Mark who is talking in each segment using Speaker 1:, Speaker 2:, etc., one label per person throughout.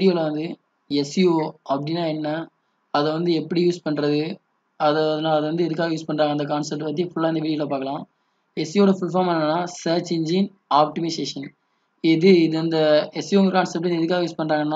Speaker 1: வீடியோவில் வந்து எஸ்யூஓ அப்படின்னா என்ன அதை வந்து எப்படி யூஸ் பண்ணுறது அதை அதை வந்து எதுக்காக யூஸ் பண்ணுறாங்க அந்த கான்செப்ட் பற்றி ஃபுல்லாக இந்த வீடியோவில் பார்க்கலாம் எஸ்சியோட ஃபுல் ஃபார்ம் என்னன்னா சர்ச் இன்ஜின் ஆப்டிமைசேஷன் இது இது இந்த எஸ்சிஓங்கிற கான்செப்ட் எதுக்காக யூஸ் பண்ணுறாங்கன்னா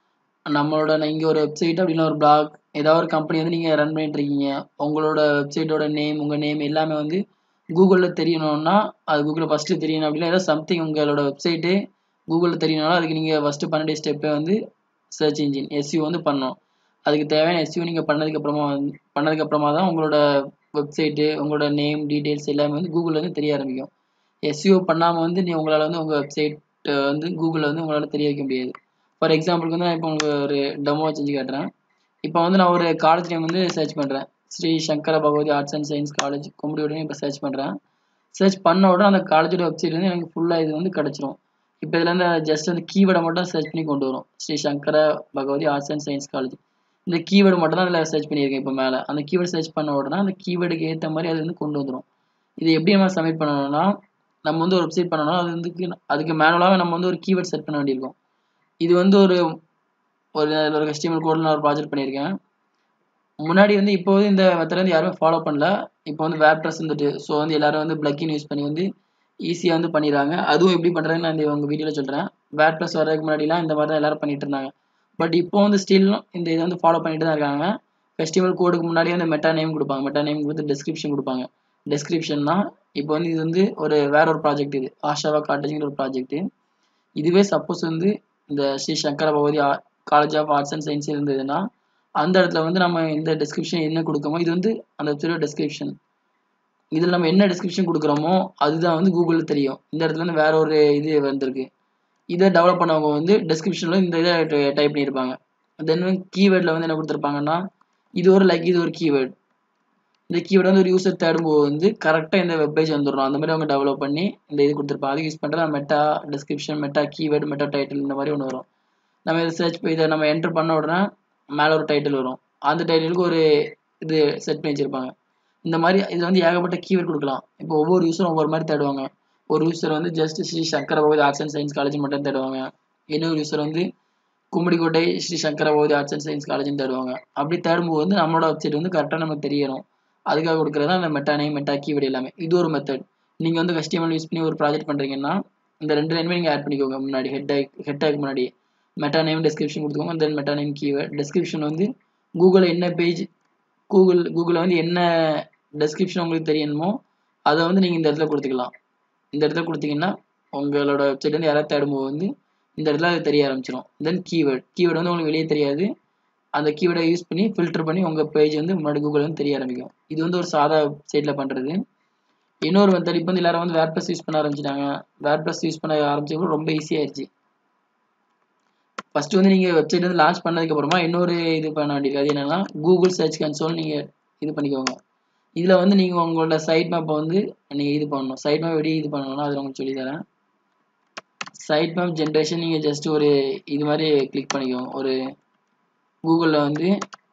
Speaker 1: நம்மளோட இங்கே ஒரு வெப்சைட் அப்படின்னா ஒரு பிளாக் ஏதாவது ஒரு கம்பெனி வந்து நீங்கள் ரன் பண்ணிட்டு இருக்கீங்க உங்களோட வெப்சைட்டோட நேம் உங்கள் நேம் எல்லாமே வந்து கூகுளில் தெரியணும்னா அது கூகுளில் ஃபஸ்ட்டு தெரியணும் அப்படின்னா ஏதாவது சம்திங் உங்களோட வெப்சைட்டு கூகுளில் தெரியணும்னா அதுக்கு நீங்கள் ஃபஸ்ட்டு பண்ண வேண்டிய ஸ்டெப்பே வந்து சர்ச் இன்ஜின் எஸ்யூ வந்து பண்ணணும் அதுக்கு தேவையான எஸ்யூ நீங்கள் பண்ணதுக்கப்புறமா வந்து பண்ணதுக்கப்புறமா தான் உங்களோட வெப்சைட்டு உங்களோட நேம் டீட்டெயில்ஸ் எல்லாமே வந்து கூகுளில் வந்து தெரிய ஆரம்பிக்கும் எஸ்யூ பண்ணாமல் வந்து நீ உங்களால் வந்து உங்கள் வெப்சைட் வந்து கூகுளில் வந்து உங்களால் தெரிய வைக்க முடியாது ஃபார் எக்ஸாம்பிளுக்கு வந்து நான் இப்போ உங்களுக்கு ஒரு டெமோ செஞ்சு காட்டுறேன் இப்போ வந்து நான் ஒரு காலேஜ் நேம் வந்து சர்ச் பண்ணுறேன் Shri Sankara Bhagavathi arts and science college கும்படியோட இப்போ சர்ச் பண்ணுறேன் சர்ச் பண்ண உடனே அந்த காலேஜோட வெப்சைட் வந்து எனக்கு ஃபுல்லாக இது வந்து கிடச்சிரும் இப்போ இதில் வந்து ஜஸ்ட் வந்து கீவேர்டை மட்டும் சர்ச் பண்ணி கொண்டு வரும் Shri Sankara Bhagavathi arts and science college இந்த கீவேர்டு மட்டும் தான் அதில் சர்ச் பண்ணியிருக்கேன் இப்போ மேலே அந்த கீவேர்டு சர்ச் பண்ண உடனே அந்த கீவேர்டுக்கு ஏற்ற மாதிரி அது வந்து கொண்டு வந்துடும் இது எப்படி நம்ம சப்மிட் பண்ணணும்னா நம்ம வந்து ஒரு வெப்சைட் பண்ணணும் அது வந்து அதுக்கு மேனுவலாக நம்ம வந்து ஒரு கீவேர்ட் செட் பண்ண வேண்டியிருக்கும் இது வந்து ஒரு ஒரு ஒரு கஸ்டமர் கோடில் நான் ஒரு ப்ராஜெக்ட் பண்ணியிருக்கேன் முன்னாடி வந்து இப்போ வந்து இந்த மெத்தட் வந்து யாருமே ஃபாலோ பண்ணல இப்போ வந்து வேப் ட்ரெஸ் வந்துட்டு ஸோ வந்து எல்லாரும் வந்து பிளக்கின் யூஸ் பண்ணி வந்து ஈஸியாக வந்து பண்ணிடுறாங்க அதுவும் எப்படி பண்ணுறாங்கன்னு நான் இந்த உங்கள் வீடியோவில் சொல்கிறேன் வேட் ப்ளஸ் வரதுக்கு முன்னாடிலாம் இந்த மாதிரி தான் எல்லாரும் பண்ணிட்டு இருந்தாங்க பட் இப்போ வந்து ஸ்டில் இந்த இதை வந்து ஃபாலோ பண்ணிட்டு தான் இருக்காங்க ஃபெஸ்டிவல் கோடுக்கு முன்னாடி வந்து மெட்டா நேம் கொடுப்பாங்க மெட்டா நேம் கொடுத்து டெஸ்கிரிப்ஷன் கொடுப்பாங்க டெஸ்கிரிப்ஷன்னா இப்போ வந்து இது வந்து ஒரு வேற ஒரு ப்ராஜெக்ட் இது ஆஷாவா காட்டேஜ்ங்கிற ஒரு ப்ராஜெக்ட் இதுவே சப்போஸ் வந்து இந்த Shri Sankara Bhagavathi college of arts and science இருந்ததுன்னா அந்த இடத்துல வந்து நம்ம இந்த டெஸ்கிரிப்ஷன் என்ன கொடுக்கமோ இது வந்து அந்த வெப்சைட்டோட டெஸ்கிரிப்ஷன் இதில் நம்ம என்ன டிஸ்கிரிப்ஷன் கொடுக்குறோமோ அதுதான் வந்து கூகுளில் தெரியும் இந்த இடத்துல வந்து வேற ஒரு இது வந்திருக்கு இதை டெவலப் பண்ணவங்க வந்து டெஸ்கிரிப்ஷனில் இந்த இதை டைப் பண்ணியிருப்பாங்க தென் வந்து கீவேர்டில் வந்து என்ன கொடுத்துருப்பாங்கன்னா இது ஒரு லைக் இது ஒரு கீவேர்ட் இந்த கீவேர்டு வந்து ஒரு யூசர் தேடும்போது வந்து கரெக்டாக இந்த வெப்பேஜ் வந்துடும் அந்த மாதிரி அவங்க டெவலப் பண்ணி இந்த இது கொடுத்துருப்பாங்க அது யூஸ் பண்ணுற meta description meta keyword meta title இந்த மாதிரி ஒன்று வரும் நம்ம இதை சர்ச் இதை நம்ம என்டர் பண்ண உடனே மேலே ஒரு டைட்டில் வரும் அந்த டைட்டிலுக்கு ஒரு இது செட் பண்ணி வச்சுருப்பாங்க இந்த மாதிரி இதில் வந்து ஏகப்பட்ட கீவேர்ட் கொடுக்கலாம் இப்போ ஒவ்வொரு யூஸரும் ஒவ்வொரு மாதிரி தேடுவாங்க ஒரு யூஸர் வந்து just Shri Sankara Bhagavathi arts and science college மட்டும் தேடுவாங்க இன்னொரு யூஸர் வந்து கும்மிடிக்கோட்டை Shri Sankara Bhagavathi arts and science காலேஜ்னு தேடுவாங்க அப்படி தேடும்போது வந்து நம்மளோட வெப்சைட் வந்து கரெக்டாக நமக்கு தெரியணும் அதுக்காக கொடுக்குறது அந்த மெட்டா நேம் மெட்டா கீவேர்டு எல்லாமே இது ஒரு மெத்தட் நீங்கள் வந்து கஸ்டமர் யூஸ் பண்ணி ஒரு ப்ராஜெக்ட் பண்ணுறீங்கன்னா இந்த ரெண்டு லைனுமே நீங்கள் ஆட் பண்ணிக்கோங்க முன்னாடி ஹெட் ஹெட் டேக் முன்னாடி மெட்டா நேம் டெஸ்கிரிப்ஷன் கொடுத்துக்கோங்க then meta name keyword description வந்து கூகுளில் என்ன பேஜ் கூகுள் கூகுளில் வந்து என்ன டெஸ்கிரிப்ஷன் உங்களுக்கு தெரியணுமோ அதை வந்து நீங்கள் இந்த இடத்துல கொடுத்துக்கலாம் இந்த இடத்துல கொடுத்தீங்கன்னா உங்களோட வெப்சைட் வந்து யாராவது தேடும்போது வந்து இந்த இடத்துல அது தெரிய ஆரம்பிச்சிடும் தென் கீவேர்ட் கீவேர்டு வந்து உங்களுக்கு வெளியே தெரியாது அந்த கீவேர்டை யூஸ் பண்ணி ஃபில்டர் பண்ணி உங்கள் பேஜ் வந்து முன்னாடி கூகுள் வந்து தெரிய ஆரம்பிக்கும் இது வந்து ஒரு சாதா சைட்டில் பண்ணுறது இன்னொரு மெத்தட் இப்போ வந்து எல்லாரும் வந்து வேர்ட்ப்ளஸ் யூஸ் பண்ண ஆரம்பிச்சிட்டாங்க வேர்ட்ப்ளஸ் யூஸ் பண்ண ஆரம்பிச்சவங்க ரொம்ப ஈஸியாகிடுச்சு ஃபஸ்ட்டு வந்து நீங்கள் வெப்சைட் வந்து லான்ச் பண்ணதுக்கப்புறமா இன்னொரு இது பண்ண வேண்டியது அது என்னென்னா கூகுள் சர்ச் கன்சோல் நீங்கள் இது பண்ணிக்கோங்க இதில் வந்து நீங்கள் உங்களோட சைட் மேப்பை வந்து நீங்கள் இது பண்ணணும் சைட் மேப் எப்படி இது பண்ணணும்னா அது உங்களுக்கு சொல்லித்தரேன் சைட் மேப் ஜென்ரேஷன் நீங்கள் ஜஸ்ட் ஒரு இது மாதிரி கிளிக் பண்ணிக்கோங்க ஒரு கூகுளில் வந்து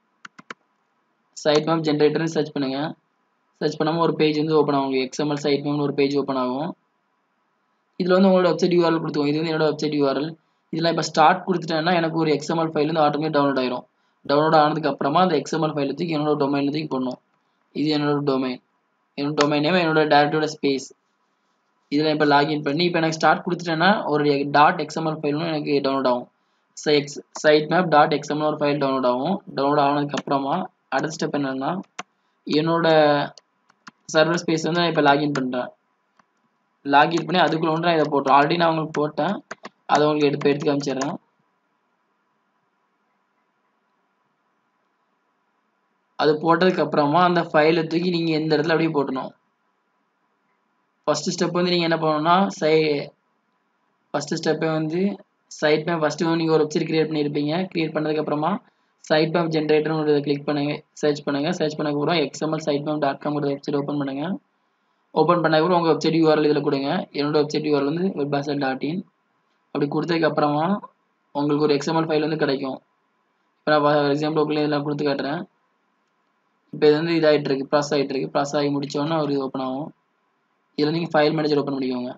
Speaker 1: சைட் மேப் ஜென்ரேட்டர்னு சர்ச் பண்ணுங்கள் சர்ச் பண்ணாமல் ஒரு பேஜ் வந்து ஓப்பன் ஆகும் எக்ஸ்எம்எல் சைட் மேப்னு ஒரு பேஜ் ஓப்பன் ஆகும் இதில் வந்து உங்களோட வெப்சைட் யூஆர்எல் கொடுத்துக்கோங்க இது வந்து என்னோட வெப்சைட் யூஆர்எல் இதில் இப்போ ஸ்டார்ட் கொடுத்துட்டேன்னா எனக்கு ஒரு எக்ஸ்எம்எல் ஃபைல் வந்து ஆட்டோமேட்டிக் டவுன்லோட் ஆயிரும் டவுன்லோட் ஆனதுக்கு அப்புறமா அந்த எக்ஸ்எம்எல் ஃபைல் தூக்கி என்னோட டொமைனில் தூக்கி போடணும் இது என்னோட டொமைன் என்னோட டொமைன் நேம் என்னோட டேரக்டோட ஸ்பேஸ் இதில் இப்போ லாகின் பண்ணி இப்போ எனக்கு ஸ்டார்ட் கொடுத்துட்டேன்னா ஒரு டாட் எக்ஸ்எம்எல் ஃபைலும் எனக்கு டவுன்லோட் ஆகும் X site map dot XML ஒரு ஃபைல் டவுன்லோட் ஆகும் டவுன்லோட் ஆனதுக்கு அப்புறமா அடுத்த ஸ்டெப் என்னன்னா என்னோட சர்வர் ஸ்பேஸ் வந்து நான் இப்போ லாகின் பண்ணுறேன் லாகின் பண்ணி அதுக்குள்ள ஒன்று நான் இதை போட்டேன் ஆல்ரெடி நான் உங்களுக்கு போட்டேன் அதை உங்களுக்கு எடுத்து எடுத்து காமிச்சிடுறேன் அது போட்டதுக்கு அப்புறமா அந்த ஃபைலை தூக்கி நீங்கள் எந்த இடத்துல அப்படியே போட்டணும் ஃபஸ்ட்டு ஸ்டெப் வந்து நீங்கள் என்ன பண்ணணும்னா சை ஃபஸ்ட்டு ஸ்டெப்பே வந்து சைட் மேப் ஃபஸ்ட்டு வந்து நீங்கள் ஒரு வெப்சைட் க்ரியேட் பண்ணியிருப்பீங்க க்ரியேட் பண்ணதுக்கப்புறமா சைட் மேப் ஜென்ரேட்டர்னு ஒரு கிளிக் பண்ணுங்க சர்ச் பண்ணுங்கள் சர்ச் பண்ணக்கப்புறம் XML site map dot com ஒரு வெப்சைட் ஓப்பன் பண்ணுங்கள் ஓப்பன் பண்ணக்கப்புறம் உங்கள் வெப்சைட் யூஆர்எல் இதில் கொடுங்க என்னோட வெப்சைட் யூஆர்எல் வந்து வெப்பாசல் டாட் இன் அப்படி கொடுத்ததுக்கு அப்புறமா உங்களுக்கு ஒரு எக்ஸ்எம்எல் ஃபைல் வந்து கிடைக்கும் இப்போ நான் ஃபார் எக்ஸாம்பிள் உங்களுக்கு இதெல்லாம் கொடுத்து காட்டுறேன் இப்போ இது வந்து இதாகிட்டு இருக்கு ப்ராசஸ் ஆகிட்டு இருக்கு ப்ராசஸ் ஆகி முடிச்சோன்னா ஒரு இது ஓப்பன் ஆகும் இதில் நீங்கள் ஃபைல் மேனேஜர் ஓப்பன் பண்ணிக்கோங்க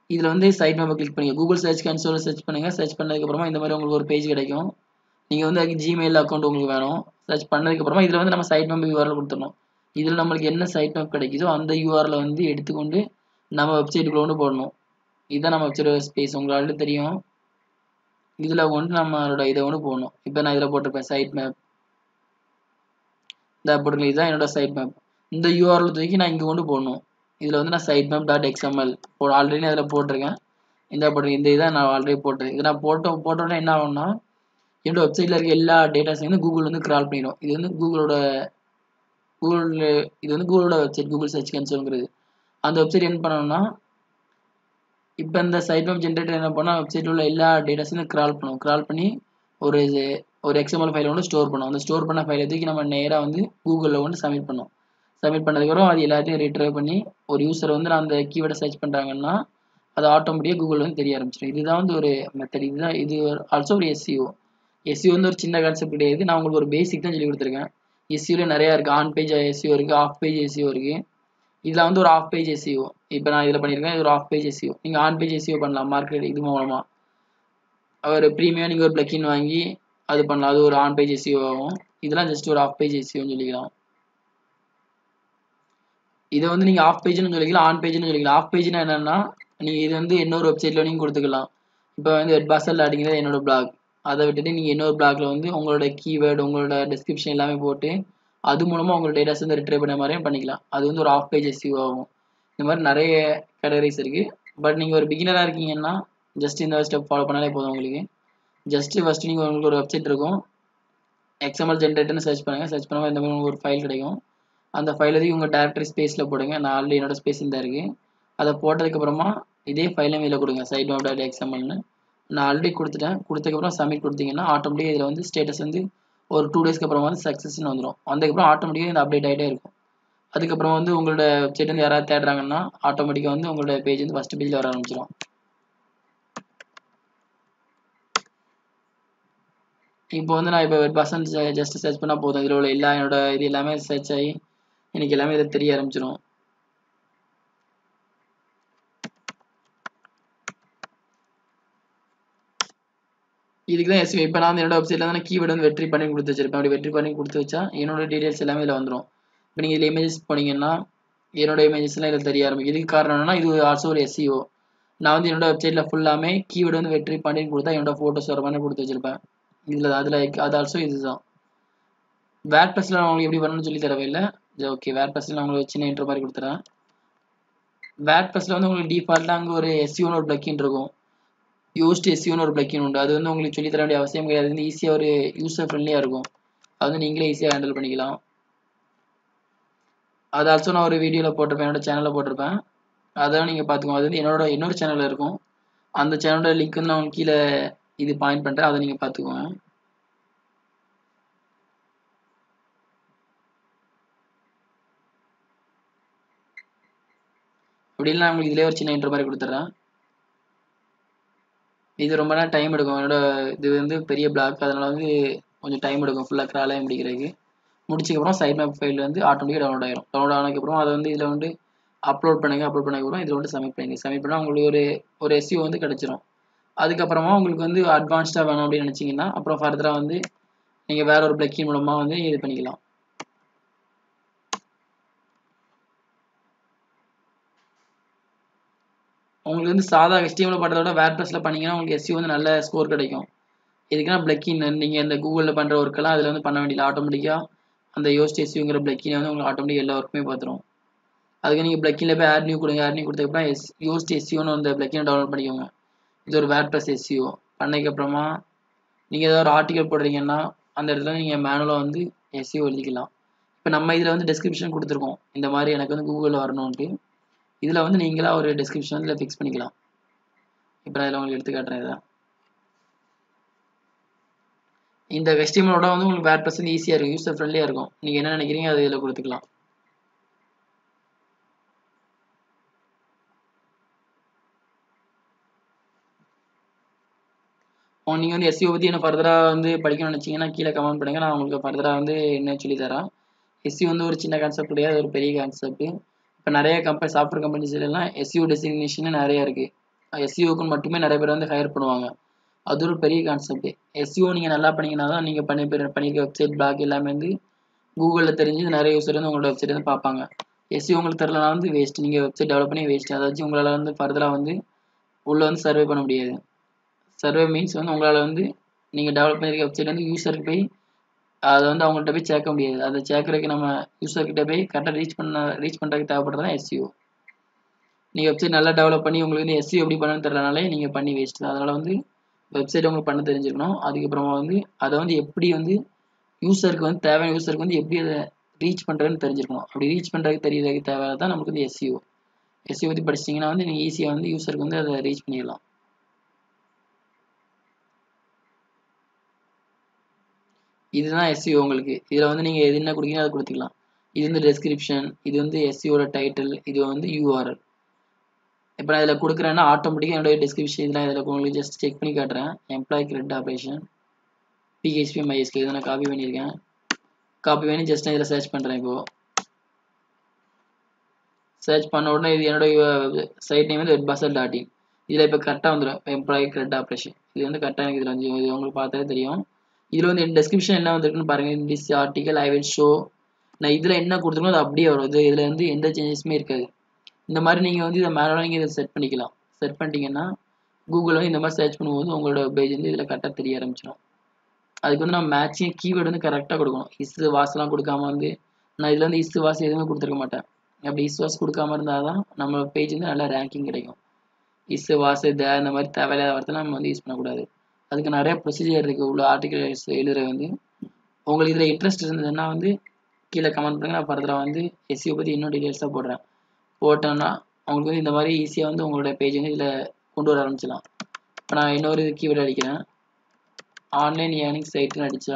Speaker 1: இதில் வந்து சைட் மேப்பை கிளிக் பண்ணுங்க கூகுள் சர்ச் கன்சோலில் சர்ச் பண்ணுங்கள் சர்ச் பண்ணதுக்கப்புறமா இந்த மாதிரி உங்களுக்கு ஒரு பேஜ் கிடைக்கும் நீங்கள் வந்து அதுக்கு ஜிமெயில் அக்கௌண்ட் உங்களுக்கு வேணும் சர்ச் பண்ணதுக்கப்புறமா இதில் வந்து நம்ம சைட் மேப் யூஆரில் கொடுத்துடணும் இதில் நம்மளுக்கு என்ன சைட் மேப் கிடைக்குதோ அந்த யூஆரில் வந்து எடுத்துக்கொண்டு நம்ம வெப்சைட்டுக்குள்ள கொண்டு போடணும் இதுதான் நம்ம வெப்சைட் ஸ்பேஸ் உங்களுக்கு ஆல்ரெடி தெரியும் இதில் கொண்டு நம்மளோட இதை கொண்டு போடணும் இப்போ நான் இதில் போட்டிருப்பேன் சைட் மேப் இந்த போட்டிருக்கேன் இதுதான் என்னோட சைட் மேப் இந்த யூஆரில் தூக்கி நான் இங்கே கொண்டு போடணும் இதில் வந்து நான் சைட் மேப் டாட் எக்ஸ்எம்எல் போ ஆல்ரெடி நான் அதில் போட்டிருக்கேன் இந்த போட்டிருக்கேன் இந்த இதை நான் ஆல்ரெடி போட்டிருக்கேன் இதை நான் போட்ட போட்டோன்னே என்ன ஆகும்னா என்னோட வெப்சைட்டில் இருக்க எல்லா டேட்டாஸையும் வந்து கூகுள் வந்து கிரால் பண்ணிடும் இது வந்து கூகுளோட கூகுள் இது வந்து கூகுளோட வெப்சைட் கூகுள் சர்ச் கன்சோல்ங்கிறது அந்த வெப்சைட் என்ன பண்ணணும்னா இப்போ இந்த சைட் மேப் ஜென்ரேட்டர் என்ன பண்ணால் வெப்சைட்டில் உள்ள எல்லா டேட்டாஸையும் கிரால் பண்ணும் கிரால் பண்ணி ஒரு ஒரு எக்ஸ்எம்எல் ஃபைலை வந்து ஸ்டோர் பண்ணும் அந்த ஸ்டோர் பண்ண ஃபைலை தூக்கி நம்ம நேராக வந்து கூகுளில் வந்து சப்மிட் பண்ணோம் சப்மிட் பண்ணதுக்கப்புறம் அது எல்லாத்தையும் ரீட்ரைவ் பண்ணி ஒரு யூசர் வந்து நான் அந்த கீவேர்டை சர்ச் பண்ணுறாங்கன்னா அது ஆட்டோமேட்டிக்காக கூகுள் வந்து தெரிய ஆரம்பிச்சிடும் இதுதான் வந்து ஒரு மெத்தட் இதுதான் இது ஆல்சோ ஒரு எஸ்சிஓ எஸ்சிஓ வந்து ஒரு சின்ன கான்செப்ட் கிடையாது நான் உங்களுக்கு ஒரு பேசிக் தான் சொல்லி கொடுத்துருக்கேன் எஸ்சிஓவில் நிறையா இருக்குது ஆன் பேஜ் எஸ்சிஓ இருக்குது ஆஃப் பேஜ் எஸ்சிஓ இருக்குது இதில் வந்து ஒரு ஆஃப் பேஜ் எஸ்சிஓ இப்போ நான் இதில் பண்ணியிருக்கேன் இது ஒரு ஆஃப் பேஜ் எஸ்சிஓ நீங்கள் ஆன் பேஜ் எஸ்சிஓ பண்ணலாம் மார்க்கெட் இது மூலமாக ஒரு ப்ரீமியம் நீங்கள் ஒரு பிளக்கின் வாங்கி அது பண்ணலாம் அது ஒரு ஆன் பேஜ் எஸ்சிஓ ஆகும் இதெல்லாம் ஜஸ்ட் ஒரு ஆஃப் பேஜ் எஸ்சிஓன்னு சொல்லிக்கலாம் இதை வந்து நீங்கள் ஆஃப் பேஜ்னு சொல்லிக்கலாம் ஆன் பேஜ்னு சொல்லிக்கலாம் ஆஃப் பேஜ்னா என்னென்னா நீங்கள் இது வந்து இன்னொரு வெப்சைட்டில் நீங்கள் கொடுத்துக்கலாம் இப்போ வந்து வெட் பாசல் அப்படிங்கிறது என்னோட பிளாக் அதை விட்டுட்டு நீங்கள் இன்னொரு பிளாக்ல வந்து உங்களோட கீவேர்டு உங்களோட டிஸ்கிரிப்ஷன் எல்லாமே போட்டு அது மூலமாக உங்களோட டேட்டாஸ் வந்து ரிட்ரை பண்ண மாதிரியும் பண்ணிக்கலாம் அது வந்து ஒரு ஆஃப் பேஜ் எஸ்யூ ஆகும் இந்த மாதிரி நிறைய கேட்டகரிஸ் இருக்குது பட் நீங்கள் ஒரு பிகினராக இருக்கீங்கன்னா ஜஸ்ட் இந்த ஸ்டெப் ஃபாலோ பண்ணாலே போதும் உங்களுக்கு ஜஸ்ட்டு ஃபஸ்ட்டு நீங்கள் உங்களுக்கு ஒரு வெப்சைட் இருக்கும் எக்ஸ்எம்எல் ஜென்ரேட்டர்னு சர்ச் பண்ணுங்கள் சர்ச் பண்ணும்போது இந்த மாதிரி உங்களுக்கு ஒரு ஃபைல் கிடைக்கும் அந்த ஃபைல் எதுவும் உங்கள் டேரக்டரி ஸ்பேஸில் போடுங்க நான் ஆல்ரெடி என்னோட ஸ்பேஸ் இந்த இருக்குது அதை போட்டதுக்கப்புறமா இதே ஃபைலையும் இதில் கொடுங்க சைட் மேப் டாட் எக்ஸ்எம்எல்னு நான் ஆல்ரெடி கொடுத்துட்டேன் கொடுத்ததுக்கப்புறம் சப்மிட் கொடுத்தீங்கன்னா ஆட்டோமேட்டிக்காக இதில் வந்து ஸ்டேட்டஸ் வந்து ஒரு டூ டேஸ்க்கு அப்புறம் வந்து சக்ஸஸ்னு வந்துடும் வந்ததுக்கப்புறம் ஆட்டோமேட்டிக்காக இந்த அப்டேட் ஆகிட்டே இருக்கும் அதுக்கப்புறம் வந்து உங்களோட வெப்சைட் வந்து யாராவது தேடுறாங்கன்னா ஆட்டோமேட்டிக்காக வந்து உங்களோட பேஜ் வந்து ஃபஸ்ட் பேஜில் வர ஆரம்பிச்சிடும் இப்போ வந்து நான் இப்போ வெப் பர்சன் ஜஸ்ட் சர்ச் பண்ணால் போதும் இதில் உள்ள எல்லா என்னோட இது எல்லாமே சர்ச் ஆகி எனக்கு எல்லாமே இதை தெரிய ஆரம்பிச்சிடும் இதுக்கு தான் எஸ்வி இப்போ நான் வந்து என்னோட வெப்சைட்டில் வந்து கீவேர்டு வந்து வெற்றி பண்ணி கொடுத்து வச்சிருப்பேன் அப்படி வெற்றி பண்ணி கொடுத்து வச்சா என்னோட டீடைல்ஸ் எல்லாமே இதில் வந்துடும் இப்போ நீங்கள் இதில் இமேஜஸ் போனீங்கன்னா என்னோட இமேஜஸ்லாம் இதில் தெரிய ஆரம்பிக்கும் இதுக்கு காரணம் என்னன்னா இது ஆல்சோ ஒரு எஸ்சிஓ நான் வந்து என்னோட வெப்சைட்டில் ஃபுல்லாமே கீவேர்டு வந்து வெற்றி பண்ணி கொடுத்தா என்னோட ஃபோட்டோஸ் வர மாதிரி கொடுத்து வச்சிருப்பேன் இதில் அதில் அது ஆல்சோ இதுதான் வேட் ப்ளஸில் நான் உங்களுக்கு எப்படி பண்ணணும்னு சொல்லி தரவே இல்லை ஓகே வேட் ப்ளஸில் நான் உங்களுக்கு சின்ன இன்ட்ரோ மாதிரி கொடுத்துறேன் வேட் ப்ளஸில் வந்து உங்களுக்கு டிஃபால்ட்டாக அங்கே ஒரு எஸ்சிஓன்னு ஒரு பிளக்கின் இருக்கும் யூஸ்ட் எஸ்சிஓன்னு ஒரு பிளக்கின் உண்டு அது வந்து உங்களுக்கு சொல்லி தர வேண்டிய அவசியம் கிடையாது அது வந்து ஈஸியாக ஒரு யூசர் ஃப்ரெண்ட்லியாக இருக்கும் அது வந்து நீங்களே ஈஸியாக ஹேண்டில் பண்ணிக்கலாம் அது ஆல்சோ நான் ஒரு வீடியோவில் போட்டிருப்பேன் என்னோட சேனலில் போட்டிருப்பேன் அதான் நீங்கள் பார்த்துக்கோங்க அது வந்து என்னோட இன்னொரு சேனலில் இருக்கும் அந்த சேனலோட லிங்க் வந்து நான் கீழே இது பாயிண்ட் பண்ணுறேன் அதை நீங்கள் பார்த்துக்கோங்க அப்படி இல்லை உங்களுக்கு இதிலே ஒரு சின்ன இன்ட்ரோ மாதிரி கொடுத்துட்றேன் இது ரொம்ப நேரம் டைம் எடுக்கும் என்னோட இது வந்து பெரிய பிளாக் அதனால வந்து கொஞ்சம் டைம் எடுக்கும் ஃபுல்லாக கிராலாக முடிக்கிறதுக்கு முடிச்சதுக்கப்புறம் சைட் மேப் ஃபைல் வந்து ஆட்டோமேட்டிக்காக டவுன்லோட் ஆயிரும் டவுன்லோட் ஆனதுக்கப்புறம் அதை வந்து இதில் வந்து அப்லோட் பண்ணுங்க அப்லோட் பண்ணதுக்கப்புறம் இதில் வந்து சப்மிட் பண்ணுங்க சப்மிட் பண்ணால் உங்களுக்கு ஒரு ஒரு எஸ்யூ வந்து கிடச்சிரும் அதுக்கப்புறமா உங்களுக்கு வந்து அட்வான்ஸ்டாக வேணும் அப்படின்னு நினச்சிங்கன்னா அப்புறம் ஃபர்தராக வந்து நீங்கள் வேற ஒரு பிளக்கின் மூலமாக வந்து இது பண்ணிக்கலாம் உங்களுக்கு வந்து சாதா HTML பண்ணுறத விட வேர் ப்ளஸில் பண்ணீங்கன்னா உங்களுக்கு எஸ்யூ வந்து நல்ல ஸ்கோர் கிடைக்கும் இதுக்குன்னா பிளக்கின் நீங்கள் இந்த கூகுளில் பண்ணுற ஒர்க்கெல்லாம் அதில் வந்து பண்ண வேண்டியது ஆட்டோமேட்டிக்காக அந்த யோஸ்ட் எஸ்யூங்கிற பிளக்கினை வந்து உங்களுக்கு ஆட்டோமேட்டிக் எல்லா ஒர்க்குமே பார்த்துரும் அதுக்கு நீங்கள் பிளக்கினில் போய் ஆட் நியூ கொடுங்க ஆட் நியூ கொடுத்ததுக்கப்புறம் எஸ் யோஸ்ட் எஸ்யூன்னு அந்த பிளக்கினை டவுன்லோட் பண்ணிக்கோங்க இது ஒரு வேர் ப்ளஸ் எஸ்யூ பண்ணதுக்கப்புறமா நீங்கள் ஏதாவது ஒரு ஆர்டிகல் போடுறீங்கன்னா அந்த இடத்துல நீங்கள் மேனுவலாக வந்து எஸ்யூ எழுதிக்கலாம் இப்போ நம்ம இதில் வந்து டிஸ்கிரிப்ஷன் கொடுத்துருக்கோம் இந்த மாதிரி எனக்கு வந்து கூகுளில் வரணுன்ட்டு இதில் வந்து நீங்களாக ஒரு டிஸ்கிரிப்ஷன் இதில் ஃபிக்ஸ் பண்ணிக்கலாம் இப்போ நான் இதில் உங்களுக்கு எடுத்து காட்டுறேன் இதை இந்த வெஸ்டிமலோட வந்து உங்களுக்கு வேர் பர்சன்ட் ஈஸியாக இருக்கும் யூசர் ஃப்ரெண்ட்லியாக இருக்கும் நீங்கள் என்ன நினைக்கிறீங்க அதை இதில் கொடுத்துக்கலாம் நீங்கள் வந்து எஸ்சிஓ பற்றி என்ன ஃபர்தராக வந்து படிக்கணும்னு நினச்சிங்கன்னா கீழே கமெண்ட் பண்ணுங்கள் நான் உங்களுக்கு ஃபர்தராக வந்து என்ன சொல்லி தரேன் எஸ்சி வந்து ஒரு சின்ன கான்செப்ட் கிடையாது ஒரு பெரிய கான்செப்ட் இப்போ நிறைய கம்பெனி சாஃப்ட்வேர் கம்பெனிஸ் எல்லாம் எஸ்யூ டெசிக்னேஷன் நிறைய இருக்குது எஸ்சிஓக்குன்னு மட்டுமே நிறைய பேர் வந்து ஹையர் பண்ணுவாங்க அது ஒரு பெரிய கான்செப்ட் எஸ்சிஓ நீங்கள் நல்லா பண்ணீங்கன்னா தான் நீங்கள் பண்ணி பண்ணியிருக்க வெப்சைட் பிளாக் எல்லாமே வந்து கூகுளில் தெரிஞ்சு நிறைய யூசர் வந்து உங்களோட வெப்சைட் வந்து பார்ப்பாங்க எஸ்சிஓ உங்களுக்கு தெரிலனா வந்து வேஸ்ட் நீங்கள் வெப்சைட் டெவலப் பண்ணி வேஸ்ட் அதை வச்சு உங்களால் வந்து ஃபர்தராக வந்து உள்ளே வந்து சர்வே பண்ண முடியாது சர்வே மீன்ஸ் வந்து உங்களால் வந்து நீங்கள் டெவலப் பண்ணியிருக்க வெப்சைட் வந்து யூசருக்கு போய் அதை வந்து அவங்கள்ட்ட போய் சேர்க்க முடியாது அதை சேர்க்கறதுக்கு நம்ம யூசர்கிட்ட போய் கரெக்டாக ரீச் பண்ண ரீச் பண்ணுறதுக்கு தேவைப்படுறதுனா எஸ்சிஓ நீங்கள் வெப்சைட் நல்லா டெவலப் பண்ணி உங்களுக்கு வந்து எஸ்சிஓ எப்படி பண்ணணும்னு தெரியலனாலே நீங்கள் பண்ணி வேஸ்ட் தான் அதனால் வந்து வெப்சைட் உங்களுக்கு பண்ண தெரிஞ்சுக்கணும் அதுக்கப்புறமா வந்து அதை வந்து எப்படி வந்து யூசருக்கு வந்து தேவையான யூசருக்கு வந்து எப்படி அதை ரீச் பண்ணுறதுன்னு தெரிஞ்சிருக்கணும் அப்படி ரீச் பண்ணுறதுக்கு தெரியறதுக்கு தேவை தான் நமக்கு வந்து எஸ்சிஓ எஸ்சிஓ பற்றி படிச்சிட்டிங்கன்னா வந்து நீங்கள் ஈஸியாக வந்து யூசருக்கு வந்து அதை ரீச் பண்ணிடலாம் இதுதான் எஸ்சிஓ உங்களுக்கு இதில் வந்து நீங்கள் எது என்ன கொடுக்கீங்க அதை கொடுத்துக்கலாம் இது வந்து டெஸ்கிரிப்ஷன் இது வந்து எஸ்சிஓட டைட்டில் இது வந்து யூஆர்எல் இப்போ நான் இதில் கொடுக்குறேன்னா ஆட்டோமேட்டிக்காக என்னோட டிஸ்கிரிப்ஷன் இதெல்லாம் இதில் உங்களுக்கு ஜஸ்ட் செக் பண்ணி காட்டுறேன் employee CRUD operation PHP MySQL இதை நான் காப்பி பண்ணியிருக்கேன் காப்பி பண்ணி ஜஸ்ட் நான் இதில் சர்ச் பண்ணுறேன் இப்போது சர்ச் பண்ண உடனே இது என்னோட சைட் நேம் வந்து வெட்பாசல் டாட் இன் இதில் இப்போ கரெக்டாக வந்துடும் எம்ப்ளாயி கிரெட் ஆப்ரேஷன் இது வந்து கரெக்டாக எனக்கு இதில் வந்து இது உங்களுக்கு பார்த்தாலே தெரியும் இதில் வந்து டெஸ்கிரிப்ஷன் என்ன வந்திருக்குன்னு பாருங்கள் this article I will show நான் இதில் என்ன கொடுத்துருக்கோ அது அப்படியே வரும் இது இதில் வந்து எந்த சேஞ்சஸுமே இருக்காது இந்த மாதிரி நீங்கள் வந்து இதை மேலே நீங்கள் இதை செட் பண்ணிக்கலாம் செட் பண்ணிட்டீங்கன்னா கூகுளில் வந்து இந்த மாதிரி சர்ச் பண்ணும்போது உங்களோட பேஜ் வந்து இதில் கரெக்டாக தெரிய ஆரம்பிச்சிடும் அதுக்கு வந்து நம்ம மேட்சிங் கீவேர்டு வந்து கரெக்டாக கொடுக்கணும் இஸ்ஸு வாசலாம் கொடுக்காம வந்து நான் இதில் வந்து இஸ்ஸு வாசம் எதுவுமே கொடுத்துருக்க மாட்டேன் அப்படி இஸ் வாஸ் கொடுக்காம இருந்தால் தான் நம்ம பேஜ் வந்து நல்லா ரேங்கிங் கிடைக்கும் இஸ்ஸு வாசு த இந்த மாதிரி தேவையில்லாத வார்த்தை நம்ம வந்து யூஸ் பண்ணக்கூடாது அதுக்கு நிறைய ப்ரொசீஜர் இருக்குது உள்ள ஆர்டிகல்ஸ் எழுதுறது வந்து உங்களுக்கு இதில் இன்ட்ரெஸ்ட் இருந்ததுன்னா வந்து கீழே கமெண்ட் பண்ணுங்க நான் ஃபர்தராக வந்து எஸ்சியை பற்றி இன்னும் டீட்டெயில்ஸாக போடுறேன் போட்டோன்னா உங்களுக்கு வந்து இந்த மாதிரி ஈஸியாக வந்து உங்களோட பேஜ் வந்து இதில் கொண்டு வர ஆரம்பிச்சிடலாம் இப்போ நான் இன்னொரு கீவேர்டு அடிக்கிறேன் ஆன்லைன் ஏர்னிங் சைட்டுன்னு அடித்தா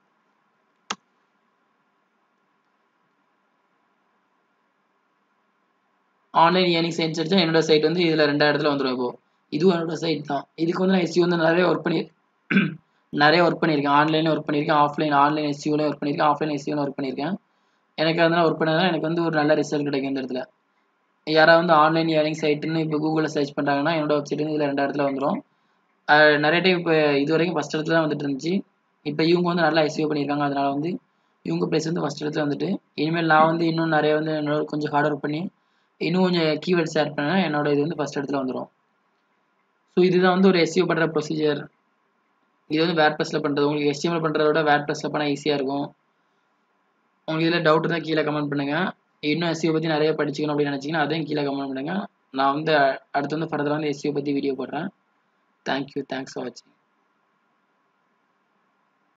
Speaker 1: ஆன்லைன் ஏர்னிங் சைட்ஸ் அடித்தா என்னோட சைட் வந்து இதில் ரெண்டாயிரத்துல வந்துடும் இப்போ இதுவும் என்னோட சைட் தான் இதுக்கு வந்து நான் எஸ்சி வந்து நிறைய ஒர்க் பண்ணி நிறைய ஒர்க் பண்ணியிருக்கேன் ஆன்லைனில் ஒர்க் பண்ணியிருக்கேன் ஆஃப்லைன் ஆன்லைன் எஸ்சியூலையும் ஒர்க் பண்ணியிருக்கேன் ஆஃப்லைன் எஸ்சியூலையும் ஒர்க் பண்ணியிருக்கேன் எனக்கு அதனால் ஒர்க் பண்ணதுனால எனக்கு வந்து ஒரு நல்ல ரிசல்ட் கிடைக்கும் இந்த இடத்துல யாராவது வந்து ஆன்லைன் ஏர்னிங் சைட்டுன்னு இப்போ கூகுளில் சர்ச் பண்ணுறாங்கன்னா என்னோட வெப்சைட் வந்து இதில் ரெண்டாயிரத்துல வந்துடும் நிறைய டைம் இப்போ இது வரைக்கும் ஃபஸ்ட் இடத்துல தான் வந்துட்டு இருந்துச்சு இப்போ இவங்க வந்து நல்லா எஸ்சியூ பண்ணியிருக்காங்க அதனால் வந்து இவங்க ப்ரைஸ் வந்து ஃபஸ்ட் இடத்துல வந்துட்டு இனிமேல் நான் வந்து இன்னும் நிறைய வந்து என்னோட கொஞ்சம் ஹார்ட் ஒர்க் பண்ணி இன்னும் கொஞ்சம் கீவேர்ட்ஸ் ஆட் பண்ணேன் என்னோட இது வந்து ஃபஸ்ட் இடத்துல வந்துடும் ஸோ இதுதான் வந்து ஒரு எஸ்சியூ பண்ணுற ப்ரொசீஜர் இது வந்து வேட் ப்ளஸில் பண்ணுறது உங்களுக்கு எஸ்டிஎம்எல் பண்ணுறத விட வேட் ப்ளஸில் பண்ணால் ஈஸியாக இருக்கும் உங்களுக்கு இதில் டவுட் தான் கீழே கமெண்ட் பண்ணுங்கள் இன்னும் எஸ்சிஓ பற்றி நிறைய படிச்சுக்கணும் அப்படின்னு நினச்சிங்கன்னா அதையும் கீழே கமெண்ட் பண்ணுங்கள் நான் வந்து அடுத்து வந்து ஃபர்தராக வந்து எஸ்சிஓ பற்றி வீடியோ போடுறேன் தேங்க்யூ தேங்க்ஸ் ஃபார் வாட்சிங்